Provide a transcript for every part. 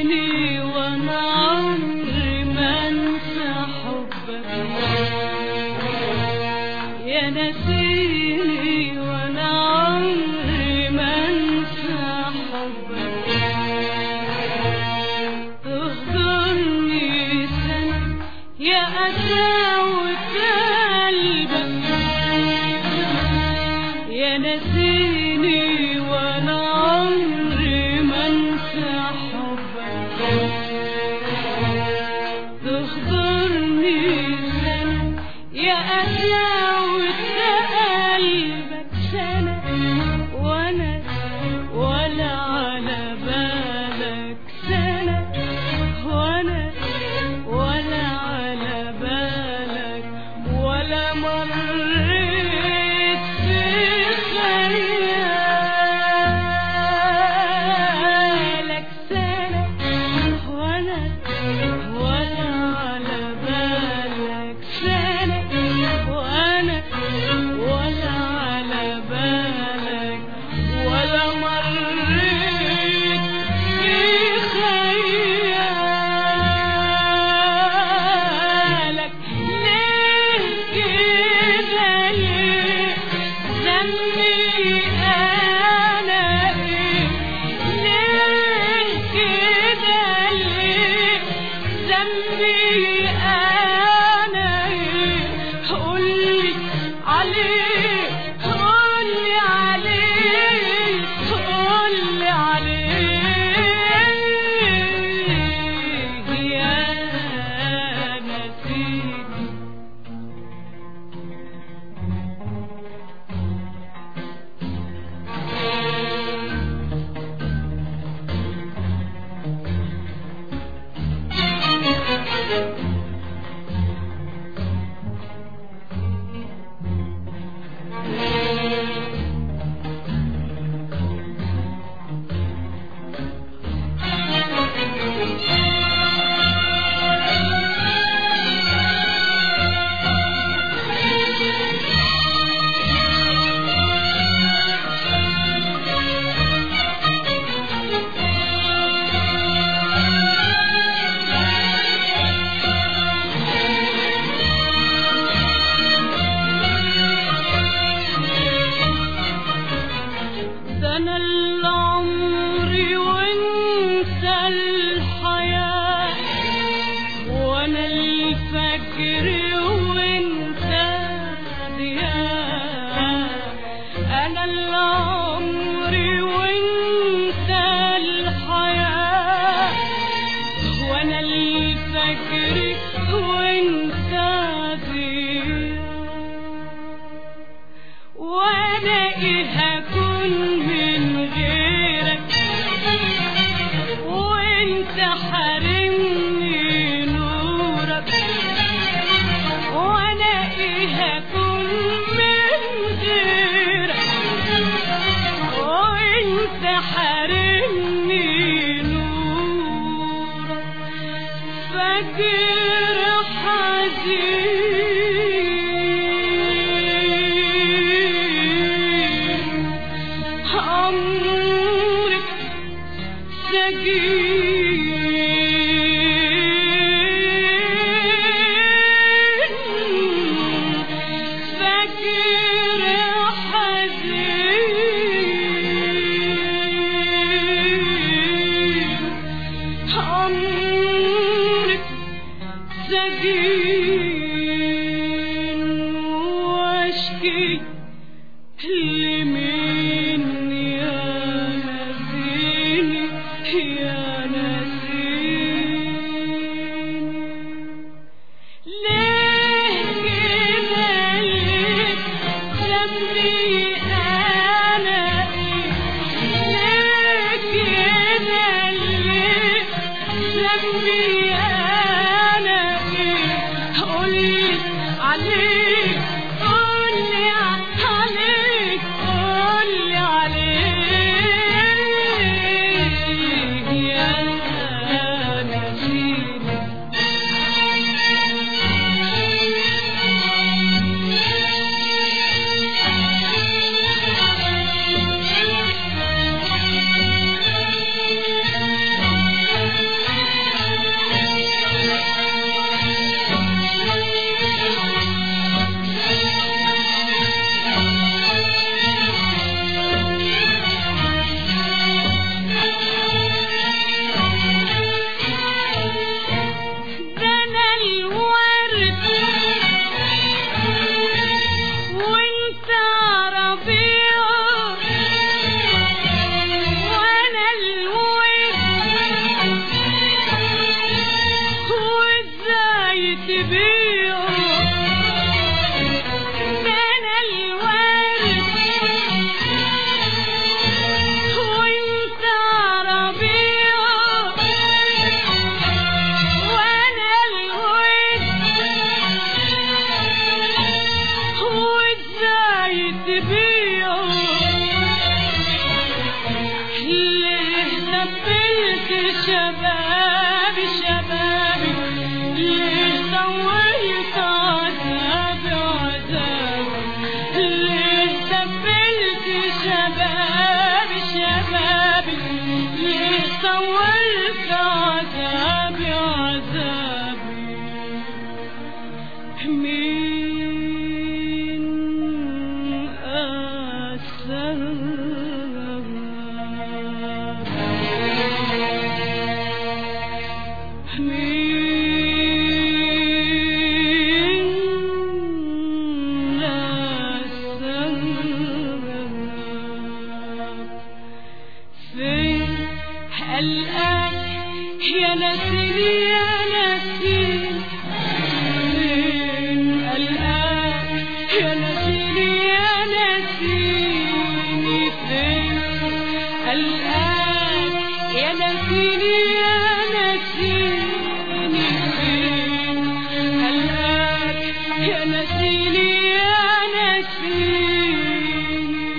نسيني وانا عمري ما انسى حبك يا نسيني وانا عمري ما انسى حبك تهجرني سنة يا قساوة قلبك يا نسيني وانا عمري ما انسى حبك تخبرني سنة يا قساوة قلبك سنة وانا ولا على بالك سنة وانا ولا على بالك ولا مريت في خيالك سنة وانا ولا على بالك سنة وانا ولا على بالك ولا مريت في خيالك ليه كده ليه ذنبي انا ايه ليه كده ليه ذنبي انا ايه قولي عليه قولي عليه قولي عليه يا نسيني ده انا العمر وانت الحياة وانا الفجر وانت ضياء انا العمر وانت الحياة وانا الفجر وانت ضياء وانا ايه هكون من غيرك وانت حارمني نورك وانا ايه هكون من غيرك وانت حارمني نورك فاكر حزين عمرك سجين فاكر حزين عمرك سجين واشكي لمين يا نسيني يا نسيني ليه كده ليه ذنبي انا ايه ليه كده ليه ذنبي انا ايه قولي عليك قولي عليك قولي عليك يا نسيني عذابي عذابي مين أسر مين أسر فين قلقان يا نسيني يا نسيني فين قلقان يا نسيني يا نسيني فين قلقان يا نسيني يا نسيني فين قلقان يا نسيني يا نسيني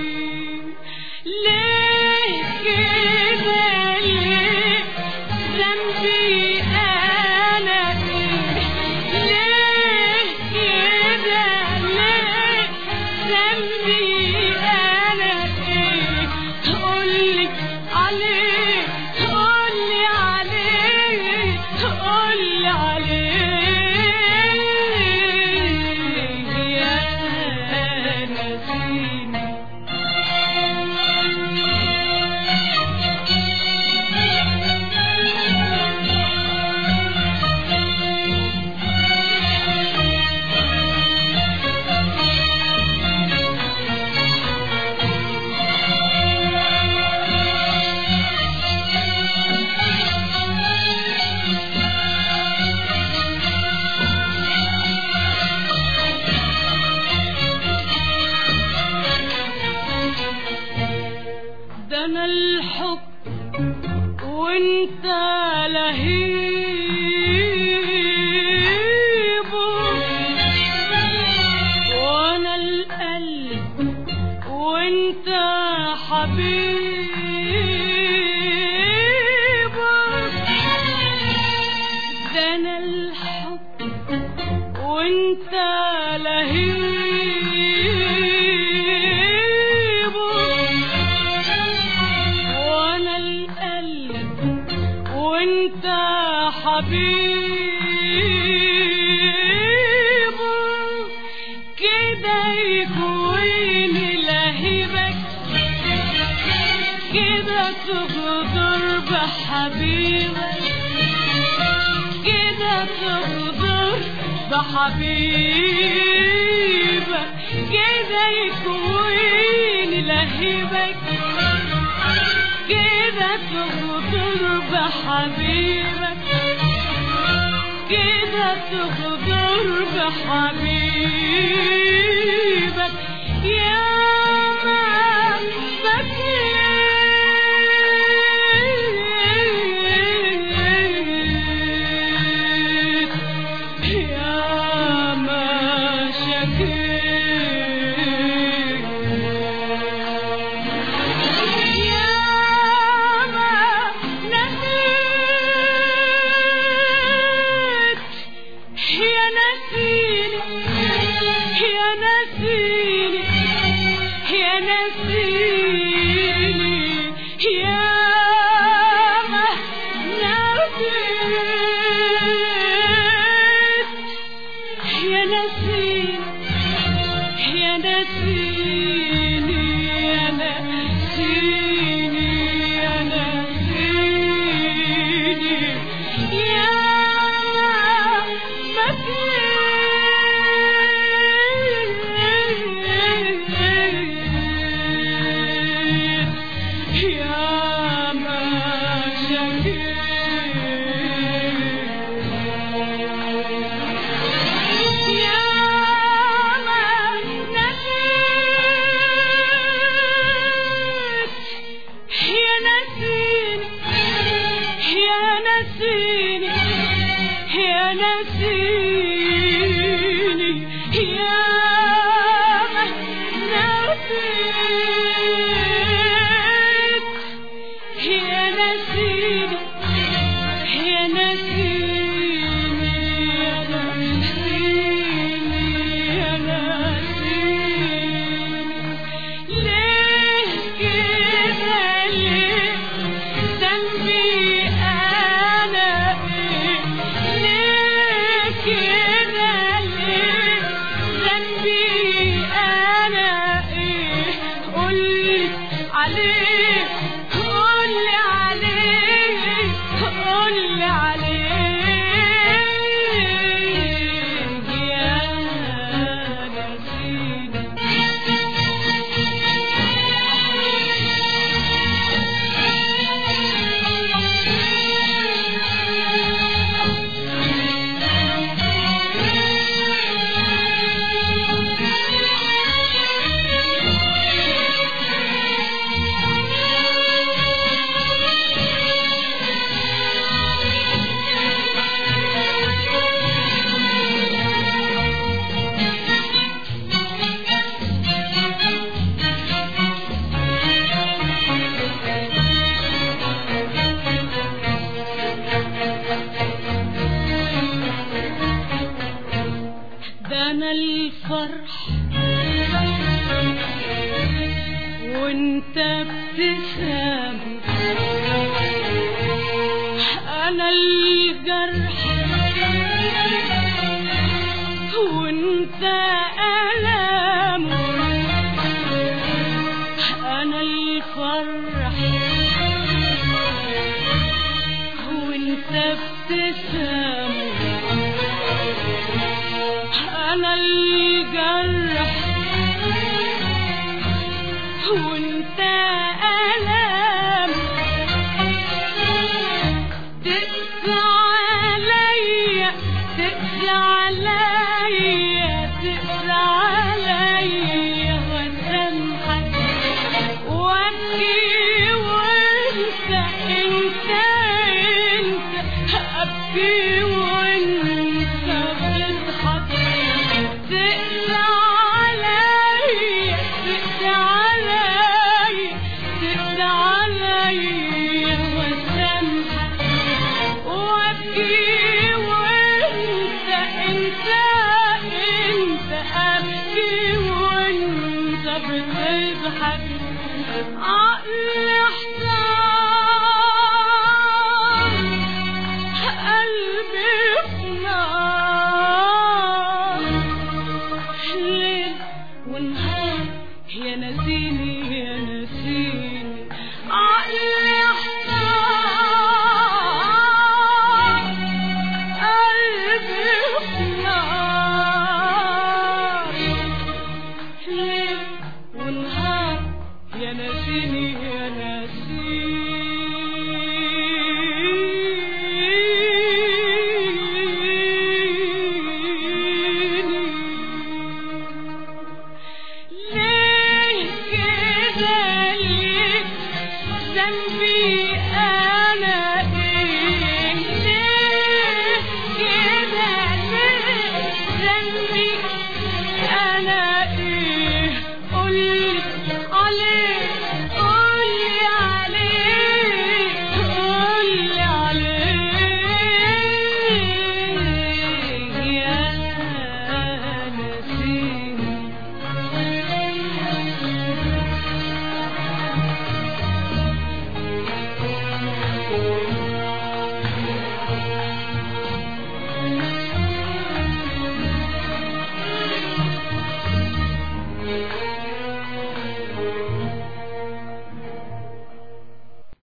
ليه كده ليه ذنبي انا ايه ليه كده ليه ذنبي انا ايه قولي عليه قولي عليه قولي عليه يا نسيني ده انا الحب وانت لهيبه وانا القلب وانت حبيبه ده انا الحب وانت لهيبه وانا القلب وانت حبيبه كده يكويني لهيبك كده تغدر بحبيبك كده تغدر بحبيبك كده يكويني لهيبك كده تغدر بحبيبك كده تغدر بحبيبك يا ما بكيت يا ما شكيت يا ما نسيت يا نسيني يا نسيني يا نسيني يا ما نسيت يا نسيني يا نسيني يا نسيني يا نسيني يا مكيت يا ما شكيت يا ما نسيت يا نسيني يا نسيني يا نسيني يا ما نسيت يا نسيني يا نسيني يا نسيني يا نسيني ليه كده ليه ذنبي انا الفرح وانت ابتسام انا الجرح وانت الام انا الفرح وانت ابتسام انا الجرح وانت الام تقسى عليا تقسى عليا تقسى عليا واسامحك وابكي وانت انت انت ابكي وانت بتضحك تقسى عليا تقسى عليا تقسى عليا واسامحك وابكي وانت انت انت ابكي وانت بتضحك عقل